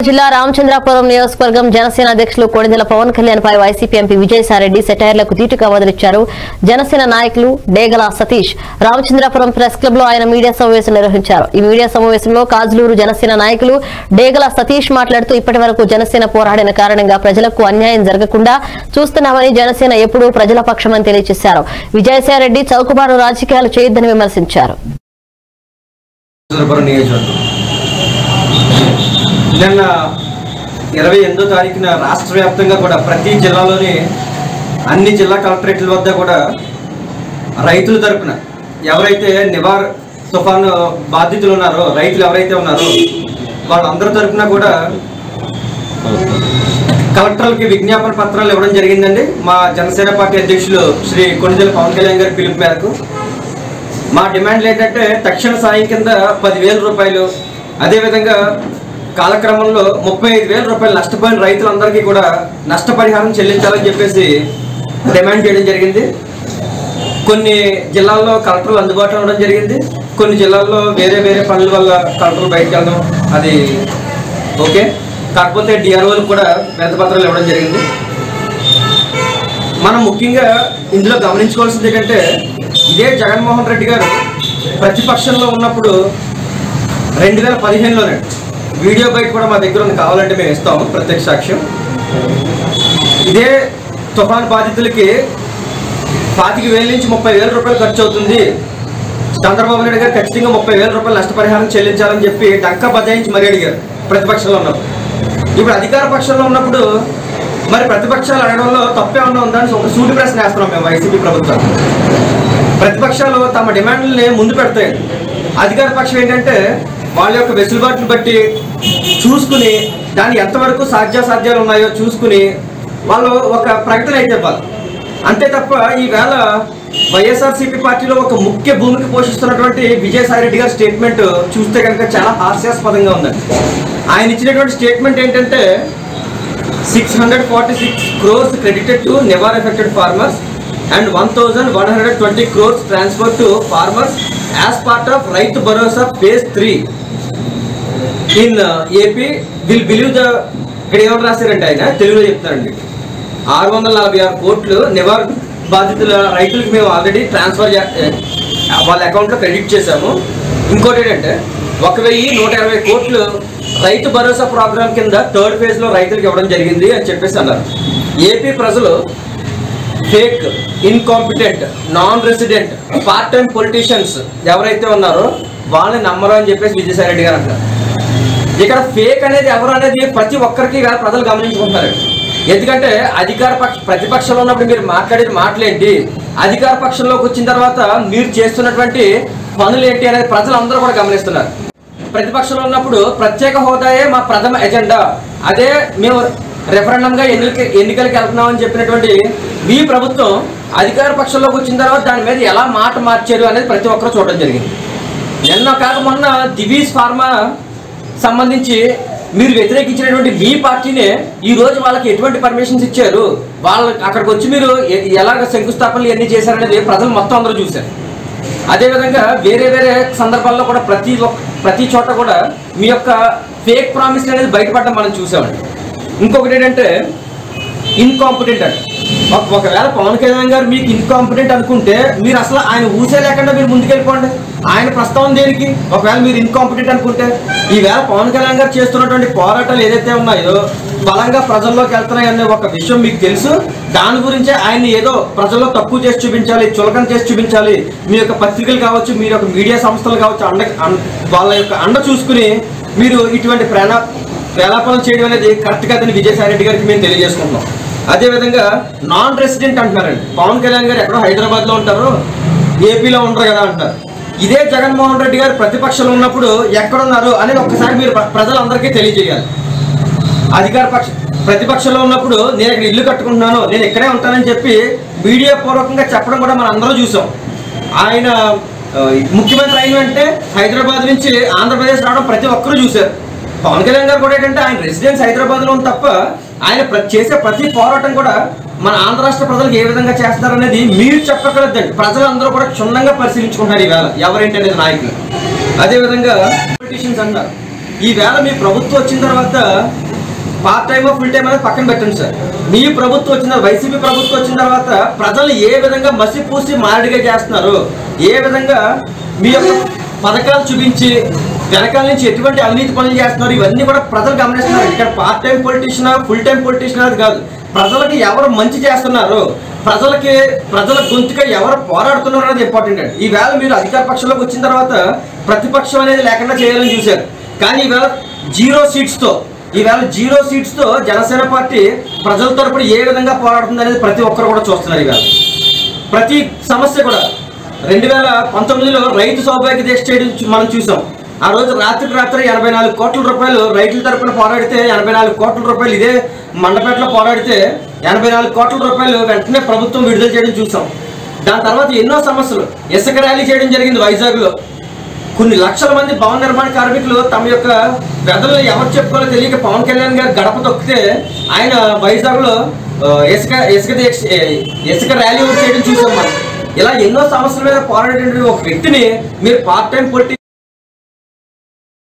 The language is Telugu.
జిల్లా రామచంద్రాపురం నియోజకవర్గం జనసేన అధ్యక్షులు కొణిదెల పవన్ కళ్యాణ్ పై వైసీపీ ఎంపీ విజయసాయిరెడ్డి సెటైర్లకు తీటుగా వదిలిచ్చారు జనసేన నాయకులు డేగల సతీష్ రామచంద్రాపురం ప్రెస్ క్లబ్ లో ఆయన మీడియా సమావేశం నిర్వహించారు ఈ మీడియా సమావేశంలో కాజులూరు జనసేన నాయకులు డేగల సతీష్ మాట్లాడుతూ ఇప్పటి వరకు జనసేన పోరాడిన కారణంగా ప్రజలకు అన్యాయం జరగకుండా చూస్తున్నామని జనసేన ఎప్పుడూ ప్రజల పక్షమని తెలియజేశారు విజయసాయిరెడ్డి చౌకబారు రాజకీయాలు చేయొద్దని విమర్శించారు చంద్రపురం నియోజకవర్గం నిన్న ఇరవై ఎనిమిదో తారీఖున రాష్ట్ర వ్యాప్తంగా కూడా ప్రతి జిల్లాలోని అన్ని జిల్లా కలెక్టరేట్ల వద్ద కూడా రైతుల తరపున ఎవరైతే నివార్ తుఫాను బాధితులు ఉన్నారో రైతులు ఎవరైతే ఉన్నారో వాళ్ళందరి తరపున కూడా కలెక్టర్లకి విజ్ఞాపన పత్రాలు ఇవ్వడం జరిగిందండి మా జనసేన పార్టీ అధ్యక్షులు శ్రీ కొణిదెల పవన్ కళ్యాణ్ గారి పిలుపు మేరకు మా డిమాండ్లు ఏంటంటే తక్షణ సాయం కింద పదివేల రూపాయలు అదేవిధంగా కాలక్రమంలో ముప్పై ఐదు వేల రూపాయలు నష్టపోయిన రైతులందరికీ కూడా నష్టపరిహారం చెల్లించాలని చెప్పేసి డిమాండ్ చేయడం జరిగింది కొన్ని జిల్లాల్లో కలెక్టర్లు అందుబాటులో ఉండడం జరిగింది కొన్ని జిల్లాల్లో వేరే వేరే పనుల వల్ల కలెక్టర్లు బయటకు వెళ్ళడం అది ఓకే కాకపోతే డిఆర్ఓలకు కూడా పత్రాలు ఇవ్వడం జరిగింది మనం ముఖ్యంగా ఇందులో గమనించుకోవాల్సింది ఏంటంటే ఇదే జగన్మోహన్ రెడ్డి గారు ప్రతిపక్షంలో ఉన్నప్పుడు రెండు వేల పదిహేనులోనే వీడియో బయట కూడా మా దగ్గర ఉంది కావాలంటే మేము ఇస్తాము ప్రత్యక్ష సాక్ష్యం ఇదే తుఫాన్ బాధితులకి పాతిక వేల నుంచి ముప్పై వేల రూపాయలు ఖర్చు అవుతుంది చంద్రబాబు నాయుడు గారు ఖచ్చితంగా ముప్పై వేల రూపాయలు నష్టపరిహారం చెల్లించాలని చెప్పి డంకా బజాయించి మరీ అడిగారు ప్రతిపక్షంలో ఉన్నప్పుడు ఇప్పుడు అధికార పక్షంలో ఉన్నప్పుడు మరి ప్రతిపక్షాలు అడగడంలో తప్పేమన్నా ఉందని ఒక సూటి ప్రశ్న వేస్తున్నాం మేము వైసీపీ ప్రభుత్వం ప్రతిపక్షాలు తమ డిమాండ్లని ముందు పెడతాయి అధికార పక్షం ఏంటంటే వాళ్ళ యొక్క వెసులుబాట్లు బట్టి చూసుకుని దాన్ని ఎంతవరకు సాధ్యాసాధ్యాలు ఉన్నాయో చూసుకుని వాళ్ళు ఒక ప్రకటన అయితే ఇవ్వాలి అంతే తప్ప ఈవేళ వైఎస్ఆర్సీపీ పార్టీలో ఒక ముఖ్య భూమిక పోషిస్తున్నటువంటి విజయసాయి రెడ్డి గారి స్టేట్మెంట్ చూస్తే కనుక చాలా హాస్యాస్పదంగా ఉందండి ఆయన ఇచ్చినటువంటి స్టేట్మెంట్ ఏంటంటే six hundred forty six crores credited to never affected farmers and one thousand one hundred twenty crores transfer to farmers as part of Rythu Bharosa phase three in AP will believe the ఇక్కడ ఏమని రాశారంటే ఆయన తెలుగులో చెప్తారండి ఆరు వందల నలభై ఆరు కోట్లు నివార్ బాధితుల రైతులకు మేము ఆల్రెడీ ట్రాన్స్ఫర్ వాళ్ళ అకౌంట్లో క్రెడిట్ చేశాము ఇంకోటి ఏంటంటే ఒక వెయ్యి నూట ఇరవై కోట్లు రైతు భరోసా ప్రోగ్రామ్ కింద థర్డ్ ఫేజ్లో రైతులకు ఇవ్వడం జరిగింది అని చెప్పేసి అన్నారు ఏపీ ప్రజలు fake incompetent non resident part time politicians ఎవరైతే ఉన్నారో వాళ్ళని నమ్మరు అని చెప్పేసి విజయసాయి రెడ్డి గారు అంటారు ఇక్కడ ఫేక్ అనేది ఎవరు అనేది ప్రతి ఒక్కరికి కాదు ప్రజలు గమనించుకుంటున్నారు ఎందుకంటే అధికార పక్ష ప్రతిపక్షంలో ఉన్నప్పుడు మీరు మాట్లాడేది మాటలేంటి అధికార పక్షంలోకి వచ్చిన తర్వాత మీరు చేస్తున్నటువంటి పనులు ఏంటి అనేది ప్రజలందరూ కూడా గమనిస్తున్నారు ప్రతిపక్షంలో ఉన్నప్పుడు ప్రత్యేక హోదాయే మా ప్రథమ ఎజెండా అదే మేము రెఫరెండం గా ఎన్నిక ఎన్నికలకు వెళ్తున్నామని చెప్పినటువంటి మీ ప్రభుత్వం అధికార పక్షంలోకి వచ్చిన తర్వాత దాని మీద ఎలా మాట మార్చారు అనేది ప్రతి ఒక్కరు చూడడం జరిగింది నిన్న కాక మొన్న దివీస్ ఫార్మా సంబంధించి మీరు వ్యతిరేకించినటువంటి మీ పార్టీనే ఈ రోజు వాళ్ళకి ఎటువంటి పర్మిషన్స్ ఇచ్చారు వాళ్ళ అక్కడికి వచ్చి మీరు ఎ- ఎలాగ శంకుస్థాపనలు ఎన్ని చేశారనేది ప్రజలు మొత్తం అందరూ చూశారు అదేవిధంగా వేరే వేరే సందర్భాల్లో కూడా ప్రతి ఒక్- ప్రతి చోట కూడా మీ యొక్క ఫేక్ ప్రామిస్ అనేది బయటపడడం మనం చూసామండి ఇంకొకటి ఏంటంటే ఇన్కాంపిటెంట్ అండి ఒక- ఒకవేళ పవన్ కళ్యాణ్ గారు మీకు ఇన్కాంపిటెంట్ అనుకుంటే మీరు అసలు ఆయన ఊసే లేకుండా మీరు ముందుకెళ్ళిపోండి ఆయన ప్రస్తావన దేనికి ఒకవేళ మీరు ఇన్కాంపిటెంట్ అనుకుంటే ఈవేళ పవన్ కళ్యాణ్ గారు చేస్తున్నటువంటి పోరాటాలు ఏదైతే ఉన్నాయో బలంగా ప్రజల్లోకి వెళ్తున్నాయి అనే ఒక విషయం మీకు తెలుసు దాని గురించే ఆయన ఏదో ప్రజల్లో తక్కువ చేసి చూపించాలి చులకన చేసి చూపించాలి మీ యొక్క పత్రికలు కావచ్చు మీ యొక్క మీడియా సంస్థలు కావచ్చు అండ అన్- వాళ్ళ యొక్క అండ చూసుకుని మీరు ఇటువంటి ప్రేణ వేలాపనం చేయడం అనేది కరెక్ట్ కాదని విజయసాయి రెడ్డి గారికి మేము తెలియజేసుకుంటున్నాం అదేవిధంగా నాన్ రెసిడెంట్ అంటున్నారండి పవన్ కళ్యాణ్ గారు ఎక్కడో హైదరాబాద్ లో ఉంటారు ఏపీలో ఉండరు కదా అంటారు ఇదే జగన్మోహన్ రెడ్డి గారు ప్రతిపక్షంలో ఉన్నప్పుడు ఎక్కడున్నారు అనేది ఒక్కసారి మీరు ప్ర- ప్రజలందరికీ తెలియజేయాలి అధికార పక్ష ప్రతిపక్షంలో ఉన్నప్పుడు నేను ఇక్కడ ఇల్లు కట్టుకుంటున్నాను నేను ఇక్కడే ఉంటానని చెప్పి మీడియా పూర్వకంగా చెప్పడం కూడా మనం అందరూ చూసాం ఆయన ఆ, ముఖ్యమంత్రి అయిన వెంటనే హైదరాబాద్ నుంచి ఆంధ్రప్రదేశ్ రావడం ప్రతి ఒక్కరూ చూశారు పవన్ కళ్యాణ్ గారు కూడా ఏంటంటే ఆయన రెసిడెన్స్ హైదరాబాద్ లో ఉంది తప్ప ఆయన ప్ర- చేసే ప్రతి పోరాటం కూడా మన ఆంధ్ర రాష్ట్ర ప్రజలకు ఏ విధంగా చేస్తారనేది మీరు చెప్పగలదండి ప్రజలందరూ కూడా క్షుణ్ణంగా పరిశీలించుకుంటున్నారు ఈవేళ ఎవరేంటి అనేది నాయకులు అదేవిధంగా పొలిటీషియన్స్ అంటారు ఈవేళ మీ ప్రభుత్వం వచ్చిన తర్వాత పార్ట్ టైమ్ ఫుల్ టైం అనేది పక్కన పెట్టండి సార్ మీ ప్రభుత్వం వచ్చిన వైసీపీ ప్రభుత్వం వచ్చిన తర్వాత ప్రజలు ఏ విధంగా మసి పూసి మారడిగా చేస్తున్నారు ఏ విధంగా మీ యొక్క పథకాలు చూపించి వెనకాల నుంచి ఎటువంటి అవినీతి పనులు చేస్తున్నారు ఇవన్నీ కూడా ప్రజలు గమనిస్తున్నారు ఇక్కడ part time politician full time politician అది కాదు ప్రజలకి ఎవరు మంచి చేస్తున్నారు ప్రజలకి ప్రజల గొంతుగా ఎవరు పోరాడుతున్నారు అనేది ఇంపార్టెంట్ అండి ఈవేళ మీరు అధికార పక్షంలోకి వచ్చిన తర్వాత ప్రతిపక్షం అనేది లేకుండా చేయాలని చూశారు కానీ ఈవేళ జీరో సీట్స్తో ఈవేళ జీరో సీట్స్తో జనసేన పార్టీ ప్రజల తరపున ఏ విధంగా పోరాడుతుంది అనేది ప్రతి ఒక్కరు కూడా చూస్తున్నారు ఈవేళ ప్రతి సమస్య కూడా రెండు వేల పంతొమ్మిదిలో రైతు సౌభాగ్య దీక్ష చేయడం చూ- మనం చూసాం ఆ రోజు రాత్రికి రాత్రి ఎనభై నాలుగు కోట్ల రూపాయలు రైతుల తరపున పోరాడితే ఎనభై నాలుగు కోట్ల రూపాయలు ఇదే మండపేటలో పోరాడితే ఎనభై నాలుగు కోట్ల రూపాయలు వెంటనే ప్రభుత్వం విడుదల చేయడం చూసాం దాని తర్వాత ఎన్నో సమస్యలు ఇసుక ర్యాలీ చేయడం జరిగింది వైజాగ్లో కొన్ని లక్షల మంది భవన నిర్మాణ కార్మికులు తమ యొక్క పెదలు ఎవరు చెప్పుకోవాలో తెలియక పవన్ కళ్యాణ్ గారు గడప తొక్కితే ఆయన వైజాగ్ లో ఇసుక ఇసుక దీక్ష ఏ, ఇసుక ర్యాలీ చేయడం చూసాం మనం ఇలా ఎన్నో సమస్యల మీద పోరాడేటువంటి ఒక వ్యక్తిని మీరు పార్ట్ టైం పొలిటి